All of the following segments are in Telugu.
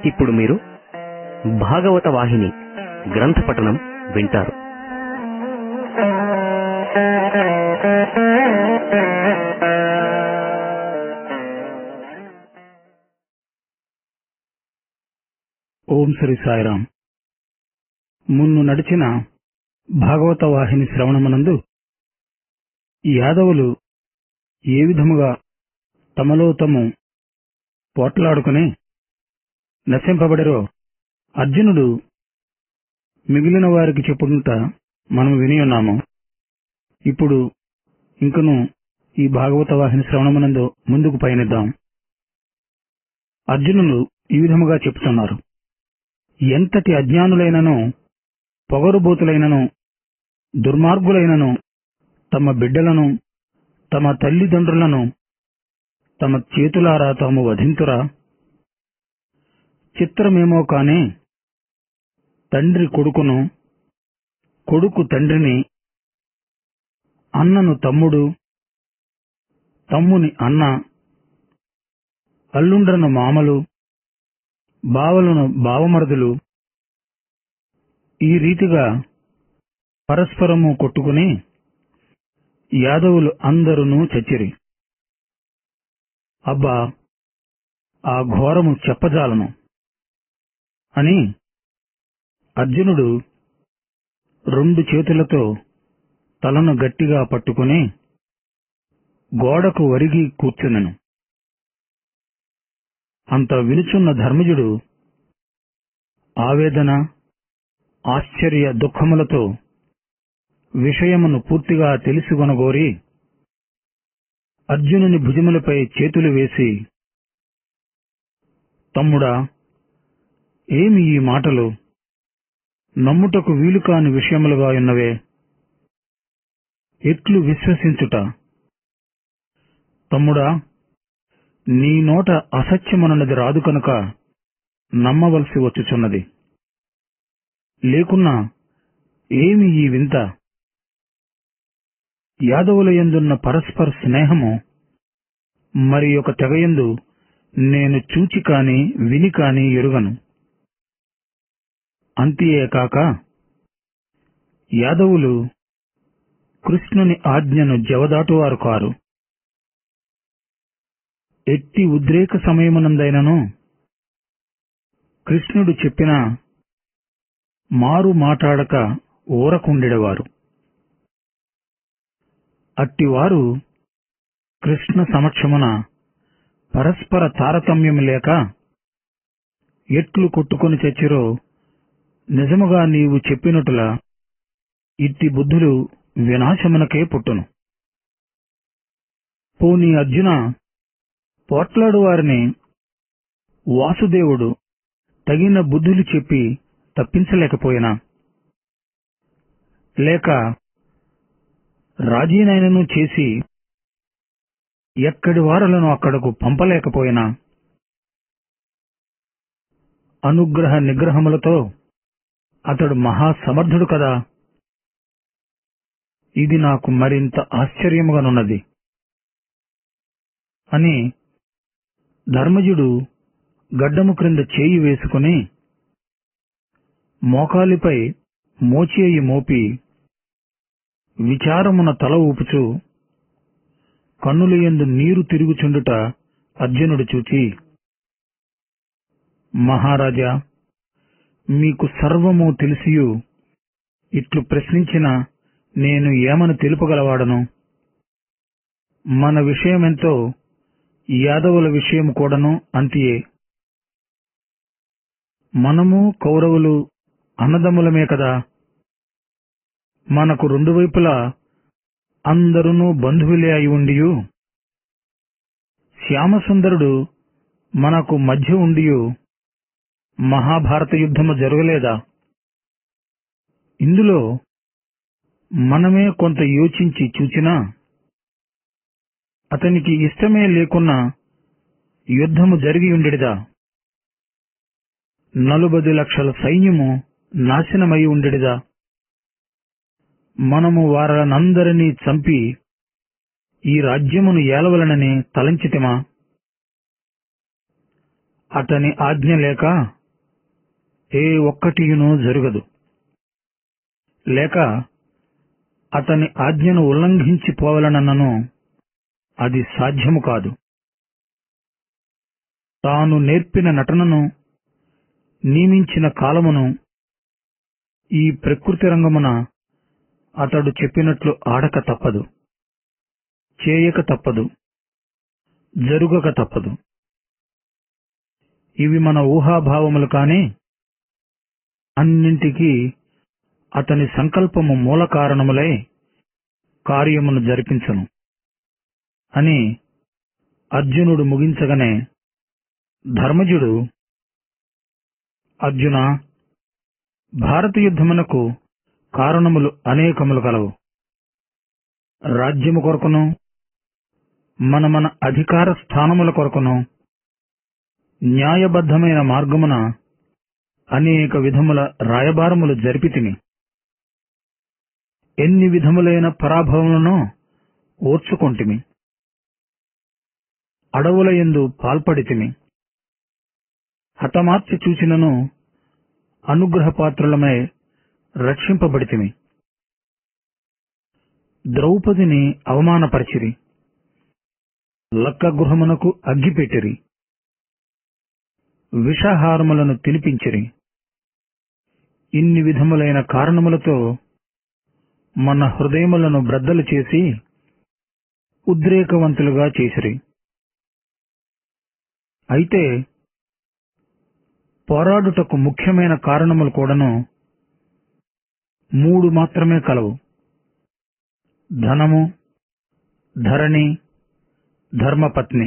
ఇప్పుడు మీరు భాగవత వాహిని గ్రంథ పఠనం వింటారు ఓం శ్రీ సాయిరాం మున్ను నడిచిన భాగవత వాహిని శ్రవణమునందు యాదవులు ఏ విధముగా తమలో తము పోట్లాడుకుని నశింపబడరో అర్జునుడు మిగిలిన వారికి చెప్పుకుంటా మనం విని ఉన్నాము ఇప్పుడు ఇంకను ఈ భాగవత వాహిని శ్రవణమునందు ముందుకు పయనిద్దాం అర్జునులు ఈ విధముగా చెప్తున్నారు ఎంతటి అజ్ఞానులైనను పొగరుబోతులైనను దుర్మార్గులైనను తమ బిడ్డలను తమ తల్లిదండ్రులను తమ చేతులారా తాము వధింతురా చిత్రమేమో కాని తండ్రి కొడుకును కొడుకు తండ్రిని అన్నను తమ్ముడు తమ్ముని అన్న అల్లుండ్రను మామలు బావలను బావమరదులు ఈ రీతిగా పరస్పరము కొట్టుకుని యాదవులు అందరునూ చచ్చిరి అబ్బా ఆ ఘోరము చెప్పజాలను అని అర్జునుడు రెండు చేతులతో తలను గట్టిగా పట్టుకుని గోడకు వరిగి కూర్చునెను అంత వినుచున్న ధర్మజుడు ఆవేదన ఆశ్చర్య దుఃఖములతో విషయమును పూర్తిగా తెలుసుకొనగోరి అర్జునుని భుజములపై చేతులు వేసి తమ్ముడా ఏమి ఈ మాటలు నమ్ముటకు వీలు కాని విషయములుగా ఉన్నవే ఎట్లు విశ్వసించుట తమ్ముడా నీ నోట అసత్యమనున్నది రాదు కనుక నమ్మవలసి వచ్చుచున్నది లేకున్నా ఏమి ఈ వింత యాదవుల ఎందున్న పరస్పర స్నేహము మరి ఒక తెగయందు నేను చూచి కాని విని కాని ఎరుగను అంతియే కాక యాదవులు కృష్ణుని ఆజ్ఞను జవదాటువారు కారు ఎట్టి ఉద్రేక సమయమునందైనను కృష్ణుడు చెప్పిన మారు మాట్లాడక ఊరకుండెడవారు అట్టివారు కృష్ణ సమక్షమున పరస్పర తారతమ్యం లేక ఎట్లు కొట్టుకొని చచ్చిరో నిజముగా నీవు చెప్పినట్టులా ఇట్టి బుద్ధులు వినాశమునకే పుట్టును పోనీ అర్జున పోట్లాడు వారిని వాసుదేవుడు తగిన బుద్ధులు చెప్పి తప్పించలేకపోయినా లేక రాజీనైనను చేసి ఎక్కడి వారలను అక్కడకు పంపలేకపోయినా అనుగ్రహ నిగ్రహములతో అతడు మహాసమర్థుడు కదా ఇది నాకు మరింత ఆశ్చర్యముగానున్నది అని ధర్మజుడు గడ్డము క్రింద చేయి వేసుకుని మోకాలిపై మోచేయి మోపి విచారమున తల ఊపుచు కన్నుల యందు నీరు తిరుగుచుండుట అర్జునుడు చూచి మహారాజా మీకు సర్వము తెలిసియు ఇట్లు ప్రశ్నించిన నేను ఏమని తెలుపగలవాడను మన విషయమెంతో యాదవుల విషయం కూడాను అంతియే మనము కౌరవులు అన్నదమ్ములమే కదా మనకు రెండు వైపులా అందరునూ బంధువులే అయి ఉండియు శ్యామసుందరుడు మనకు మధ్య ఉండియు మహాభారత యుద్ధము జరగలేదా ఇందులో మనమే కొంత యోచించి చూచినా అతనికి ఇష్టమే లేకున్నా యుద్ధము జరిగి ఉండేదా నలుబది లక్షల సైన్యము నాశనమై ఉండేదా మనము వారనందరినీ చంపి ఈ రాజ్యమును ఏలవలనని తలంచితిమా అతని ఆజ్ఞ లేక ఏ ఒక్కటియునూ జరగదు లేక అతని ఆజ్ఞను ఉల్లంఘించి పోవలనన్నను అది సాధ్యము కాదు తాను నేర్పిన నటనను నియమించిన కాలమును ఈ ప్రకృతి రంగమున అతడు చెప్పినట్లు ఆడక తప్పదు చేయక తప్పదు జరుగక తప్పదు ఇవి మన ఊహాభావములు కాని అన్నింటికీ అతని సంకల్పము మూల కారణములై కార్యమును జరిపించను అని అర్జునుడు ముగించగానే ధర్మజుడు అర్జున భారత యుద్ధమునకు కారణములు అనేకములు కలవు రాజ్యము కొరకును మన మన అధికార స్థానముల కొరకును న్యాయబద్ధమైన మార్గమున అనేక విధముల రాయబారములు జరిపితిని ఎన్ని విధములైన పరాభవములను ఓర్చుకొంటిమి అడవుల యందు పాల్పడితిమి హతమార్చి చూచినను అనుగ్రహపాత్రులమై రక్షింపబడితిమి ద్రౌపదిని అవమానపరిచిరి లక్క గృహమునకు అగ్గిపెట్టిరి విషహారములను తినిపించిరి ఇన్ని విధములైన కారణములతో మన హృదయములను బ్రద్దలు చేసి ఉద్రేకవంతులుగా చేసిరి అయితే పోరాడుటకు ముఖ్యమైన కారణములు కూడాను మూడు మాత్రమే కలవు ధనము ధరణి ధర్మపత్ని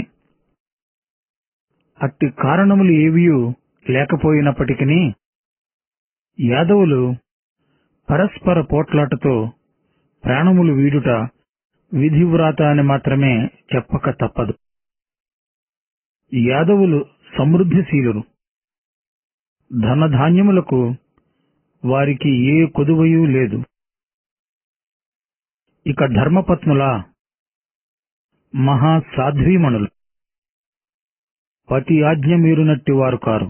అట్టి కారణములు ఏవియూ లేకపోయినప్పటికీ యాదవులు పరస్పర పోట్లాటతో ప్రాణములు వీడుట విధివ్రాత అని మాత్రమే చెప్పక తప్పదు యాదవులు సమృద్ధిశీలురు ధనధాన్యములకు వారికి ఏ కొదువయూ లేదు ఇక ధర్మపత్నుల మహాసాధ్వీమణులు పతి ఆజ్ఞ మీరునట్టి వారు కారు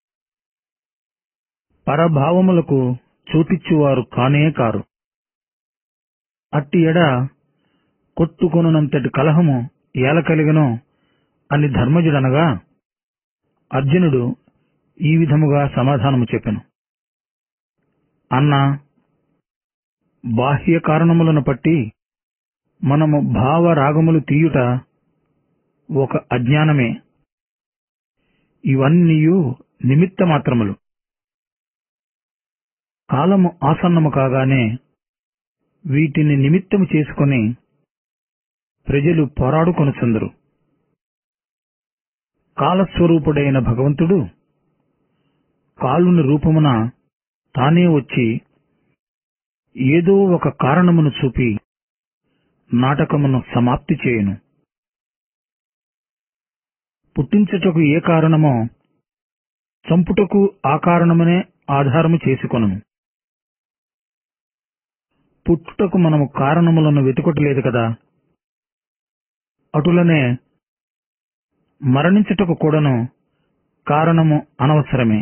పరభావములకు చోటిచ్చువారు కానే కారు అట్టి ఎడ కొట్టుకొనునంతటి కలహము ఏల కలిగను అని ధర్మజుడనగా అర్జునుడు ఈ విధముగా సమాధానము చెప్పెను అన్నా బాహ్య కారణములను బట్టి మనము భావరాగములు తీయుట ఒక అజ్ఞానమే ఇవన్నీయు నిమిత్త మాత్రములు కాలము ఆసన్నము కాగానే వీటిని నిమిత్తము చేసుకొని ప్రజలు పోరాడుకొనుచుందరు కాలస్వరూపుడైన భగవంతుడు కాలుని రూపమున తానే వచ్చి ఏదో ఒక కారణమును చూపి నాటకమును సమాప్తి చేయును పుట్టించుటకు ఏ కారణమో చంపుటకు ఆ కారణమునే ఆధారము చేసుకొనుము పుట్టుటకు మనము కారణములను వెతుకటలేదు కదా అటులనే మరణించుటకు కూడాను కారణము అనవసరమే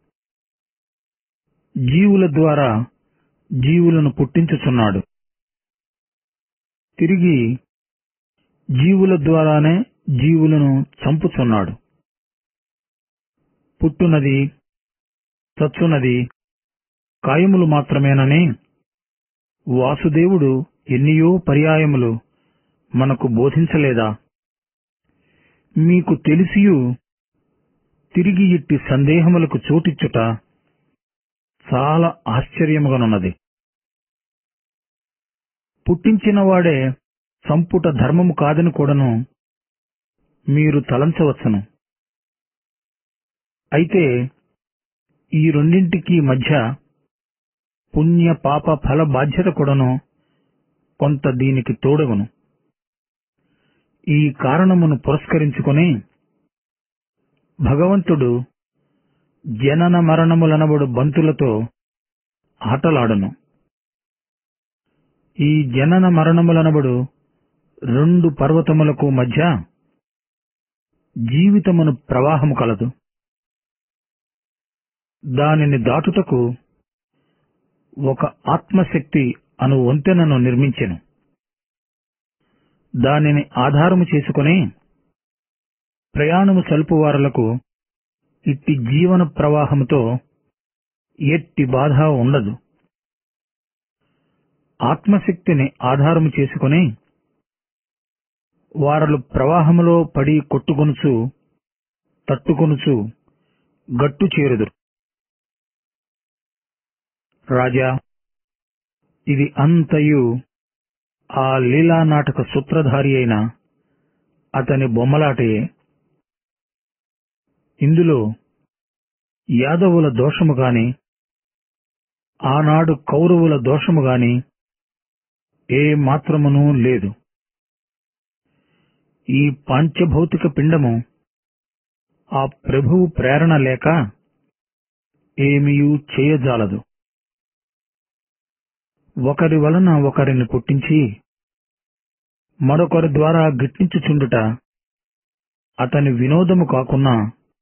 జీవుల ద్వారా జీవులను పుట్టించుచున్నాడు తిరిగి జీవుల ద్వారానే జీవులను చంపుచున్నాడు పుట్టునది చచ్చునది కాయములు మాత్రమేనని వాసుదేవుడు ఎన్నియో పర్యాయములు మనకు బోధించలేదా మీకు తెలిసియు తిరిగి ఇట్టి సందేహములకు చోటిచ్చుట చాలా ఆశ్చర్యముగానున్నది పుట్టించినవాడే సంపుట ధర్మము కాదని కూడాను మీరు తలంచవచ్చును అయితే ఈ రెండింటికి మధ్య పుణ్య పాప ఫల బాధ్యత కూడాను కొంత దీనికి తోడగును ఈ కారణమును పురస్కరించుకొని భగవంతుడు జనన మరణములనబడు బంతులతో ఆటలాడును ఈ జనన మరణములనబడు రెండు పర్వతములకు మధ్య జీవితమును ప్రవాహము కలదు దానిని దాటుటకు ఒక ఆత్మశక్తి అను వంతెనను నిర్మించెను దానిని ఆధారము చేసుకుని ప్రయాణము సలుపువారలకు ఇట్టి జీవన ప్రవాహముతో ఎట్టి బాధ ఉండదు ఆత్మశక్తిని ఆధారము చేసుకుని వారలు ప్రవాహములో పడి కొట్టుకొనుచు తట్టుకొనుచు గట్టు చేరుదురు రాజా ఇది అంతయు ఆ లీలా నాటక సూత్రధారి అయిన అతని బొమ్మలాటయే ఇందులో యాదవుల దోషము గాని ఆనాడు కౌరవుల దోషము గాని ఏ మాత్రమునూ లేదు ఈ పాంచభౌతిక పిండము ఆ ప్రభువు ప్రేరణ లేక ఏమీయూ చేయజాలదు ఒకరి వలన ఒకరిని పుట్టించి మరొకరి ద్వారా గిట్టించుచుండుట అతని వినోదము కాకున్నా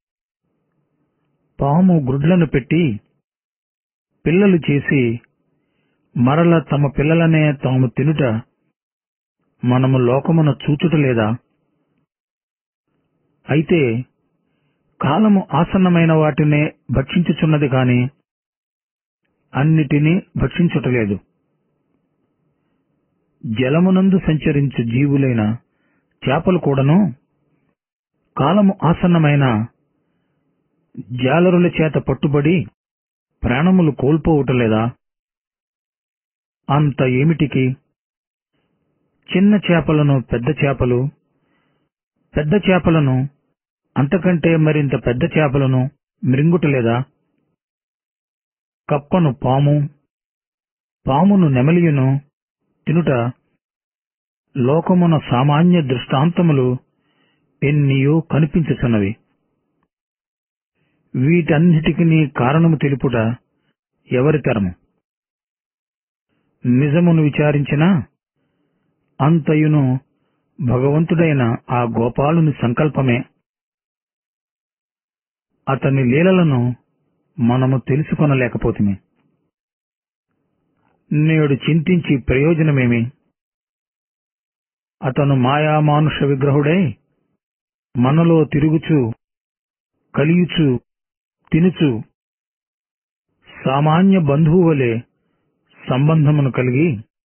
పాము గుడ్లను పెట్టి పిల్లలు చేసి మరల తమ పిల్లలనే తాము తినుట మనము లోకమున చూచుటలేదా అయితే కాలము ఆసన్నమైన వాటినే భక్షించుచున్నది కాని అన్నిటినీ భక్షించుటలేదు జలమునందు సంచరించు జీవులైన చేపలు కూడాను కాలము ఆసన్నమైన జాలరుల చేత పట్టుబడి ప్రాణములు కోల్పోవుటలేదా అంత ఏమిటికి చిన్న చేపలను పెద్ద చేపలు పెద్ద చేపలను అంతకంటే మరింత పెద్ద చేపలను మృంగుటలేదా కప్పను పాము పామును నెమలియును తినుట లోకమున సామాన్య దృష్టాంతములు ఎన్నియో కనిపించుచున్నవి వీటన్నిటికి కారణము తెలుపుట ఎవరి తరము నిజమును విచారించిన అంతయును భగవంతుడైన ఆ గోపాలుని సంకల్పమే అతని లీలలను మనము తెలుసుకొనలేకపోతుమే నేడు చింతించి ప్రయోజనమేమి అతను మాయామానుష విగ్రహుడై మనలో తిరుగుచు కలియుచు తినుచు సామాన్య బంధువు వలె సంబంధమును కలిగి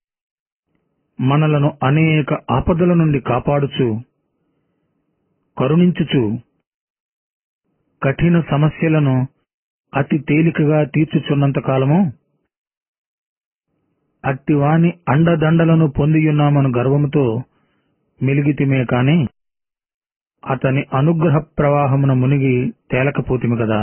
మనలను అనేక ఆపదల నుండి కాపాడుచు కరుణించుచు కఠిన సమస్యలను అతి తేలికగా తీర్చుచున్నంత కాలము అట్టివాని అండదండలను పొందియున్నామను గర్వముతో మిలిగితిమే కాని అతని అనుగ్రహ ప్రవాహమున మునిగి తేలకపోతిమి కదా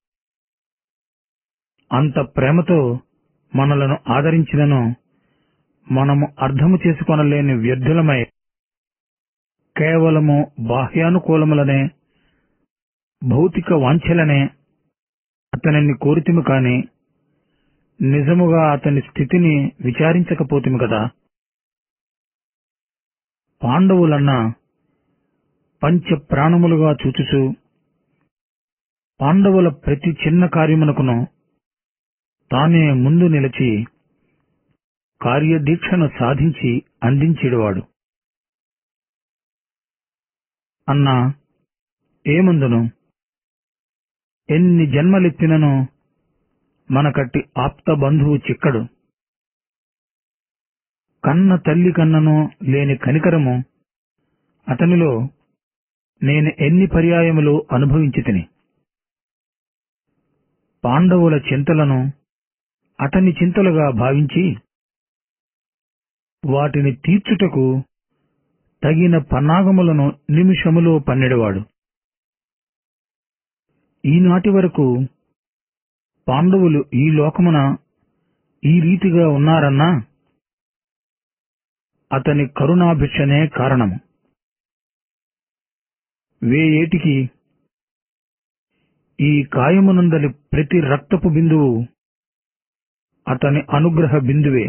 అంత ప్రేమతో మనలను ఆదరించినను మనము అర్థము చేసుకొనలేని వ్యర్థులమై కేవలము బాహ్యానుకూలములనే భౌతిక వాంఛలనే అతనిని కోరితిము కాని నిజముగా అతని స్థితిని విచారించకపోతిమి కదా పాండవులన్న పంచ ప్రాణములుగా చూచుచు పాండవుల ప్రతి చిన్న కార్యమునకును తానే ముందు నిలిచి కార్యదీక్షను సాధించి అందించేవాడు అన్నా ఏమందును ఎన్ని జన్మలెత్తినను మనకట్టి ఆప్త బంధువు చిక్కడు కన్న తల్లి కన్నను లేని కనికరము అతనిలో నేను ఎన్ని పర్యాయములు అనుభవించి తిని పాండవుల చింతలను అతని చింతలుగా భావించి వాటిని తీర్చుటకు తగిన పన్నాగములను నిమిషములో పన్నెడవాడు ఈనాటి వరకు పాండవులు ఈ లోకమున ఈ రీతిగా ఉన్నారన్నా అతని కరుణాభిక్షనే కారణము వేయేటికి ఈ కాయమునందలి ప్రతి రక్తపు బిందువు అతని అనుగ్రహ బిందువే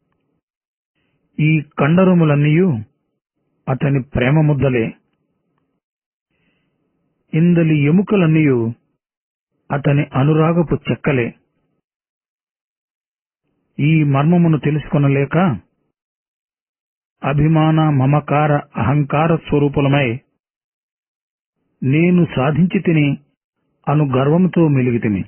ఈ కండరములన్నీయు అతని ప్రేమ ముద్దలే ఇందలి ఎముకలన్నీయు అతని అనురాగపు చెక్కలే ఈ మర్మమును తెలుసుకొనలేక అభిమాన మమకార అహంకార స్వరూపులమై నేను సాధించి తిని అను గర్వముతో మెలిగితిమి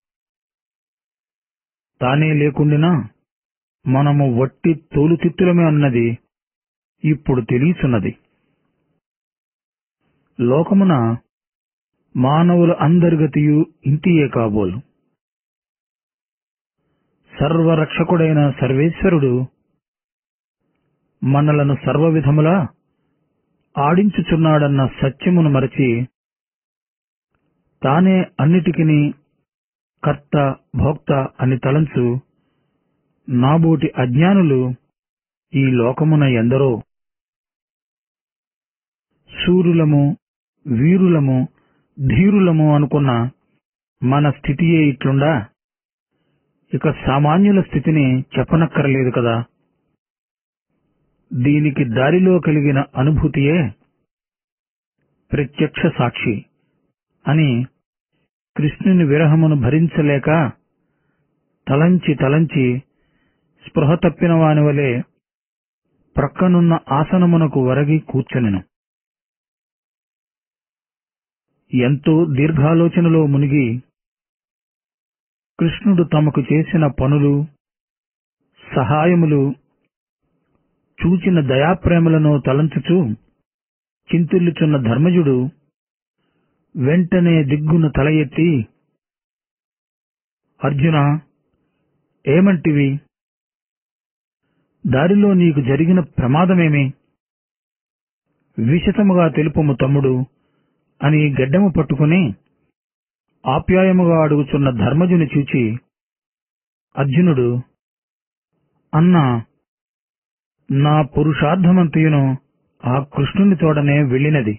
తానే లేకుండినా మనము వట్టి తోలుతిత్తులమే అన్నది ఇప్పుడు తెలియచున్నది లోకమున మానవుల అందరిగతియు ఇంతియే కాబోలు సర్వరక్షకుడైన సర్వేశ్వరుడు మనలను సర్వవిధములా ఆడించుచున్నాడన్న సత్యమును మరచి తానే అన్నిటికిని కర్త భోక్త అని తలంచు నాబోటి అజ్ఞానులు ఈ లోకమున ఎందరో శూరులము వీరులము ధీరులము అనుకున్న మన స్థితియే ఇట్లుండా ఇక సామాన్యుల స్థితిని చెప్పనక్కరలేదు కదా దీనికి దారిలో కలిగిన అనుభూతియే ప్రత్యక్ష సాక్షి అని కృష్ణుని విరహమును భరించలేక తలంచి తలంచి స్పృహ తప్పిన వాని వలె ప్రక్కనున్న ఆసనమునకు వరగి కూర్చొనెను ఎంతో దీర్ఘాలోచనలో మునిగి కృష్ణుడు తమకు చేసిన పనులు సహాయములు చూచిన దయాప్రేమలను తలంచుచూ చింతిల్లుచున్న ధర్మజుడు వెంటనే దిగ్గున తల ఎత్తి అర్జున ఏమంటివి దారిలో నీకు జరిగిన ప్రమాదమేమి విశతముగా తెలుపుము తమ్ముడు అని గడ్డము పట్టుకుని ఆప్యాయముగా అడుగుచున్న ధర్మజుని చూచి అర్జునుడు అన్నా నా పురుషార్థమంతయును ఆ కృష్ణుని తోడనే వెళ్ళినది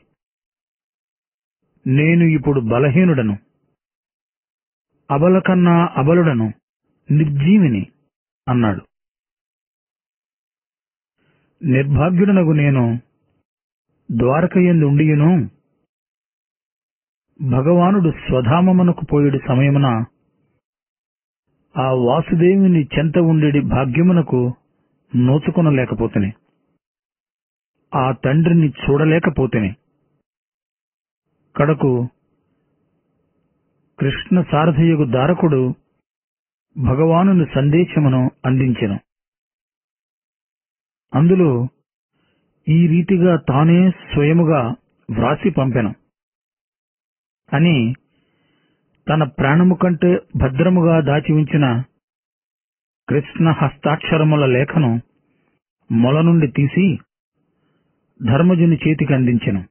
నేను ఇప్పుడు బలహీనుడను అబల కన్నా అబలుడను నిర్జీవిని అన్నాడు నిర్భాగ్యుడనగు నేను ద్వారకయందుండియును భగవానుడు స్వధామమునకు పోయేడు సమయమున ఆ వాసుదేవుని చెంత ఉండేడి భాగ్యమునకు నోచుకొనలేకపోతేనే ఆ తండ్రిని చూడలేకపోతేనే కడకు కృష్ణ సారథియుగు దారకుడు భగవానుని సందేశమును అందించెను అందులో ఈ రీతిగా తానే స్వయముగా వ్రాసి పంపెను అని తన ప్రాణము కంటే భద్రముగా దాచి ఉంచిన కృష్ణ హస్తాక్షరముల లేఖను మొల నుండి తీసి ధర్మజుని చేతికి అందించెను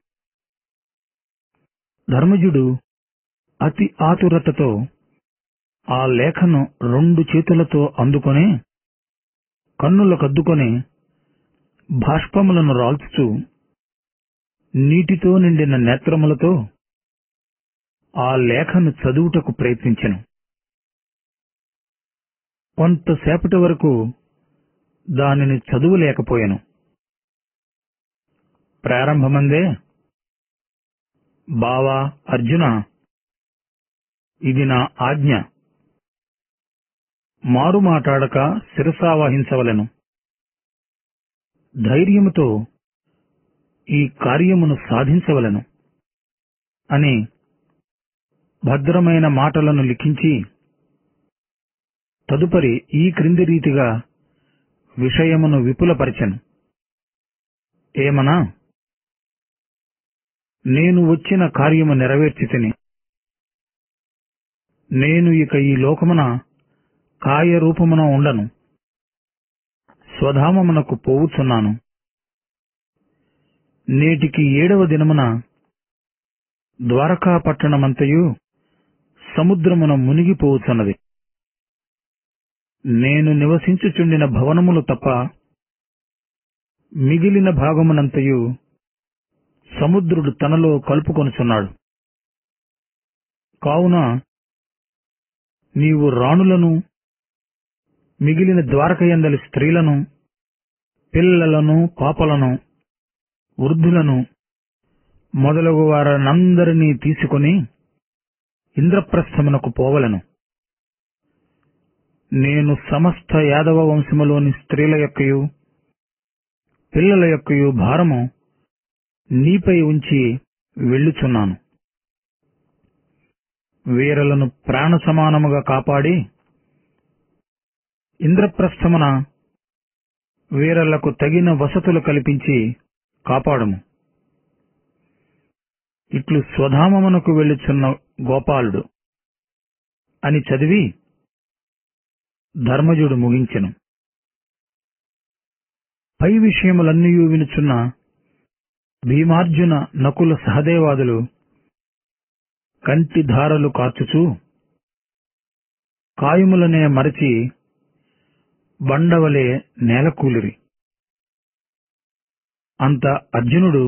ధర్మజుడు అతి ఆతురతతో ఆ లేఖను రెండు చేతులతో అందుకొని కన్నులకద్దుకొని బాష్పములను రాల్చుచూ నీటితో నిండిన నేత్రములతో ఆ లేఖను చదువుటకు ప్రయత్నించెను కొంతసేపటి వరకు దానిని చదువులేకపోయాను ప్రారంభమందే బావా అర్జున ఇది నా ఆజ్ఞ మారు మాటాడక శిరసావహించవలెను ధైర్యముతో ఈ కార్యమును సాధించవలెను అని భద్రమైన మాటలను లిఖించి తదుపరి ఈ క్రింది రీతిగా విషయమును విపులపరచెను ఏమనా నేను వచ్చిన కార్యము నెరవేర్చి తిని నేను ఇక ఈ లోకమున కాయ రూపమున ఉండను స్వధామమునకు పోవుచున్నాను నేటికి ఏడవ దినమున ద్వారకా పట్టణమంతయు సముద్రమున మునిగిపోవుచున్నది నేను నివసించుచుండిన భవనములు తప్ప మిగిలిన భాగమునంతయు సముద్రుడు తనలో కలుపుకొనుచున్నాడు కావున నీవు రాణులను మిగిలిన ద్వారకయందలి స్త్రీలను పిల్లలను పాపలను వృద్ధులను మొదలగు వారందరినీ తీసుకొని ఇంద్రప్రస్థమునకు పోవలను నేను సమస్త యాదవ వంశములోని స్త్రీల యొక్కయు పిల్లల యొక్కయు భారము నీపై ఉంచి వెళ్ళుచున్నాను వీరలను ప్రాణ సమానముగా కాపాడి ఇంద్రప్రస్థమున వీరలకు తగిన వసతులు కల్పించి కాపాడము ఇట్లు స్వధామమునకు వెళ్ళుచున్న గోపాలుడు అని చదివి ధర్మజుడు ముగించెను పై విషయములన్నీ వినుచున్న భీమార్జున నకుల సహదేవాదులు కంటి ధారలు కార్చుచూ కాయములనే మరచి బండవలే నేలకూలిరి అంత అర్జునుడు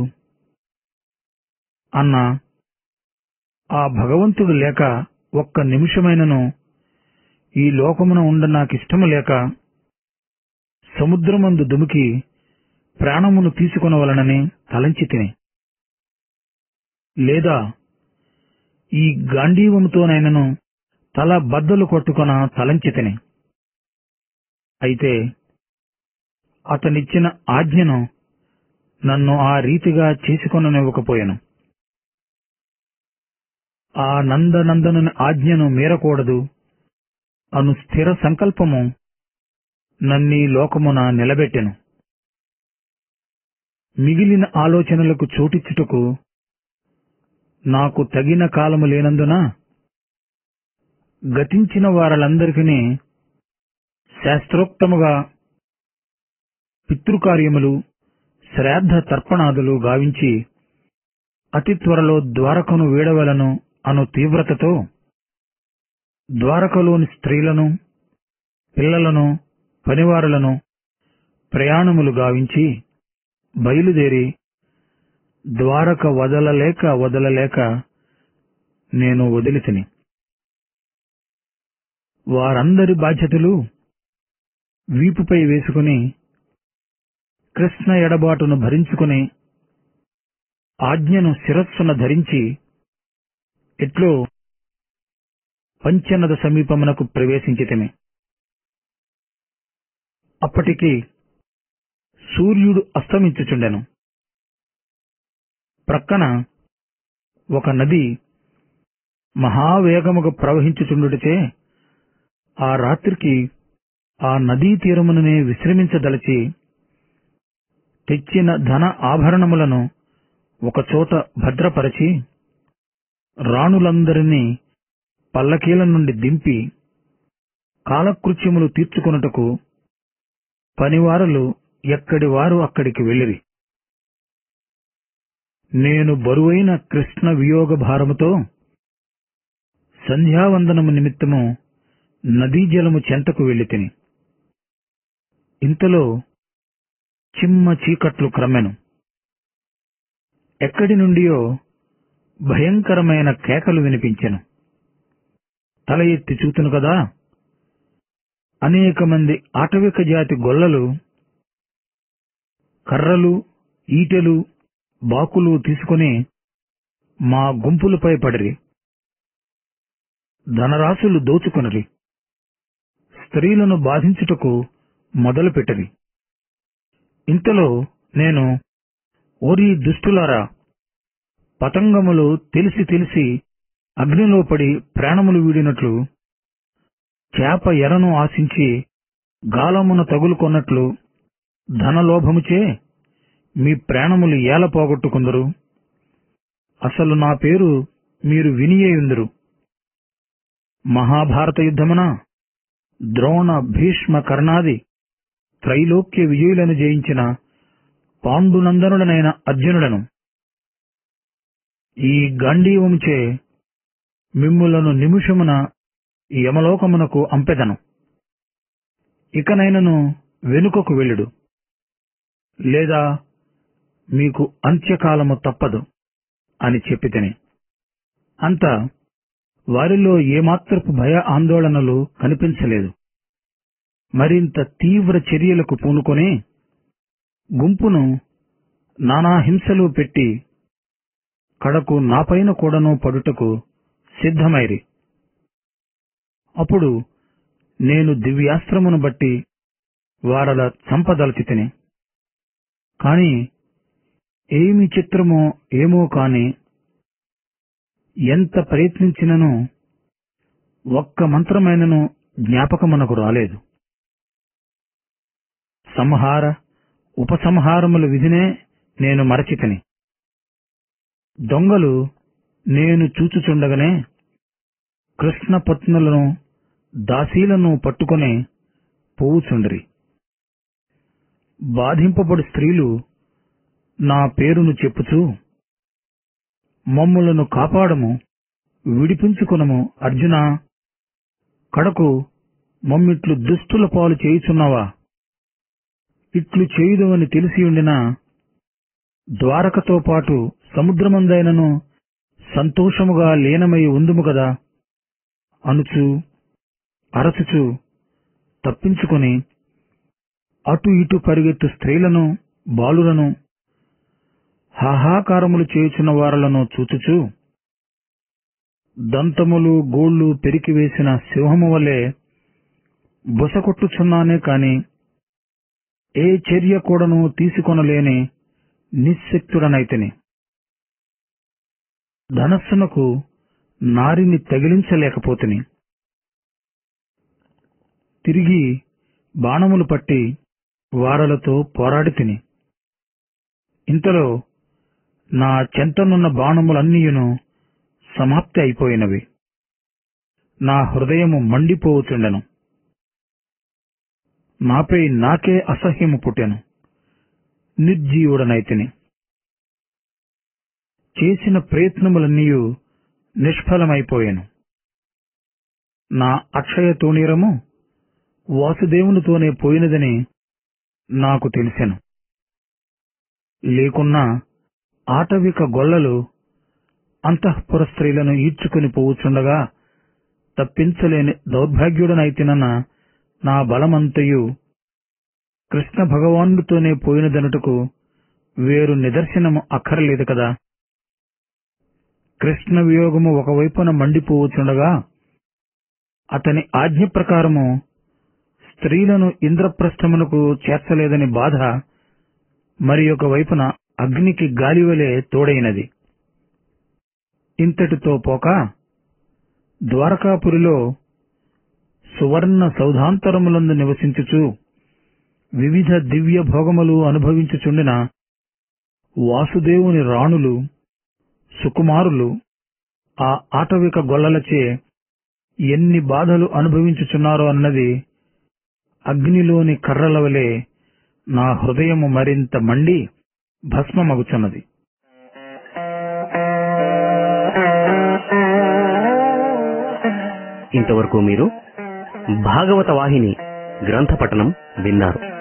అన్న ఆ భగవంతుడు లేక ఒక్క నిమిషమైనను ఈ లోకమున ఉండ నాకిష్టము లేక సముద్రమందు దుమికి ప్రాణమును తీసుకొనవలనని తలంచి తిని లేదా ఈ గాంధీవముతోనైనను తల బద్దలు కొట్టుకొన తలంచి తిని అయితే అతనిచ్చిన ఆజ్ఞను నన్ను ఆ రీతిగా చేసుకొననివ్వకపోయాను ఆ నందనందనుని ఆజ్ఞను మీరకూడదు అను స్థిర సంకల్పము నన్నీ లోకమున నిలబెట్టెను మిగిలిన ఆలోచనలకు చోటిచ్చుటకు నాకు తగిన కాలము లేనందున గతించిన వారలందరికీ శాస్త్రోక్తముగా పితృకార్యములు శ్రాద్ధ తర్పణాదులు గావించి అతి త్వరలో ద్వారకను వీడవలను అను తీవ్రతతో ద్వారకలోని స్త్రీలను పిల్లలను పనివారులను ప్రయాణములు గావించి బయలుదేరి ద్వారక వదలలేక వదలలేక నేను వదిలితిని వారందరి బాధ్యతలు వీపుపై వేసుకుని కృష్ణ ఎడబాటును భరించుకుని ఆజ్ఞను శిరస్సున ధరించి ఎట్లో పంచనద సమీపమునకు ప్రవేశించితిమి అప్పటికి సూర్యుడు అస్తమించుచుండెను ప్రక్కన ఒక నది మహావేగముగా ప్రవహించుచుండుటచే ఆ రాత్రికి ఆ నదీ తీరముననే విశ్రమించదలచి తెచ్చిన ధన ఆభరణములను ఒకచోట భద్రపరచి రాణులందరినీ పల్లకీల నుండి దింపి కాలకృత్యములు తీర్చుకొనుటకు పనివారులు ఎక్కడి వారు అక్కడికి వెళ్ళిరి నేను బరువైన కృష్ణ వియోగ భారముతో సంధ్యావందనము నిమిత్తము నదీ జలము చెంతకు వెళ్లి తిని ఇంతలో చిమ్మ చీకట్లు క్రమ్మెను ఎక్కడి నుండియో భయంకరమైన కేకలు వినిపించెను తల ఎత్తి చూతును కదా అనేక మంది ఆటవిక జాతి గొల్లలు కర్రలు ఈటెలు బాకులు తీసుకుని మా గుంపులపై పడిరి ధనరాశులు దోచుకొనిరి స్త్రీలను బాధించుటకు మొదలుపెట్టరి ఇంతలో నేను ఓరి దుష్టులారా పతంగములు తెలిసి తెలిసి అగ్నిలో పడి ప్రాణములు వీడినట్లు చేప ఎరను ఆశించి గాలమున తగులుకొన్నట్లు ధనలోభముచే మీ ప్రాణములు ఏల పోగొట్టుకుందరు అసలు నా పేరు మీరు వినియేయుందరు మహాభారత యుద్ధమున ద్రోణ భీష్మ కర్ణాది త్రైలోక్య విజయులను జయించిన పాండునందనుడనైన అర్జునుడను ఈ గాంధీవముచే మిమ్ములను నిమిషమున యమలోకమునకు అంపెదను ఇకనైనను వెనుకకు వెళ్ళుడు లేదా మీకు అంత్యకాలము తప్పదు అని చెప్పితేనే అంత వారిలో ఏమాత్రపు భయ ఆందోళనలు కనిపించలేదు మరింత తీవ్ర చర్యలకు పూనుకొని గుంపును నానా హింసలు పెట్టి కడకు నాపైన కూడాను పడుటకు సిద్ధమైరి అప్పుడు నేను దివ్యాస్త్రమును బట్టి వారల చంపదలచి తిని కాని ఏమి చిత్రమో ఏమో కాని ఎంత ప్రయత్నించినను ఒక్క మంత్రమైనను జ్ఞాపకమునకు రాలేదు సంహార ఉపసంహారముల విధినే నేను మరచితిని దొంగలు నేను చూచుచుండగనే కృష్ణ పత్నులను దాసీలను పట్టుకొని పోవుచుండ్రి బాధింపబడు స్త్రీలు నా పేరును చెప్పుచూ మమ్ములను కాపాడము విడిపించుకునము అర్జున కడకు మమ్మిట్లు దుష్టుల పాలు చేయుచున్నావా ఇట్లు చేయుదవని తెలిసియుండిన ద్వారకతో పాటు సముద్రమందైనను సంతోషముగా లీనమై ఉందుము కదా అనుచు అరచుచు తప్పించుకొని అటు ఇటు పరిగెత్తు స్త్రీలను బాలులను హాహాకారములు చేయుచున్న వారలను చూచుచు దంతములు గోళ్లు పెరికివేసిన సింహము వలె బుసకొట్టుచున్నానే కాని ఏ చర్య కూడాను తీసుకొనలేని నిశ్శక్తుడనైతిని ధనస్సునకు నారిని తగిలించలేకపోతిని తిరిగి బాణములు పట్టి వారలతో పోరాడి తిని ఇంతలో నా చెంతనున్న బాణములన్నీయును సమాప్తి అయిపోయినవి నా హృదయము మండిపోవుచుండెను నాపై నాకే అసహ్యము పుట్టెను నిర్జీవుడనైతిని చేసిన ప్రయత్నములన్నీయు నిష్ఫలమైపోయాను నా అక్షయ తూణీరము వాసుదేవునితోనే పోయినదని నాకు తెలిసెను లేకున్నా ఆటవిక గొల్లలు అంతఃపుర స్త్రీలను ఈడ్చుకుని పోవుచుండగా తప్పించలేని దౌర్భాగ్యుడనైతినన్న నా బలమంతయు కృష్ణ భగవానుడితోనే పోయినదనుటకు వేరు నిదర్శనము అక్కరలేదు కదా కృష్ణ వియోగము ఒకవైపున మండిపోవచ్చుండగా అతని ఆజ్ఞ ప్రకారము స్త్రీలను ఇంద్రప్రస్థమునకు చేర్చలేదని బాధ మరి ఒక వైపున అగ్నికి గాలివలే తోడైనది ఇంతటితో పోక ద్వారకాపురిలో సువర్ణ సౌధాంతరములందు నివసించుచు వివిధ దివ్య భోగములు అనుభవించుచుండిన వాసుదేవుని రాణులు సుకుమారులు ఆ ఆటవిక గొల్లలచే ఎన్ని బాధలు అనుభవించుచున్నారో అన్నది అగ్నిలోని కర్రల వలె నా హృదయము మరింత మండి భస్మమగుచున్నది ఇంతవరకు మీరు భాగవత వాహిని గ్రంథ పఠనం విన్నారు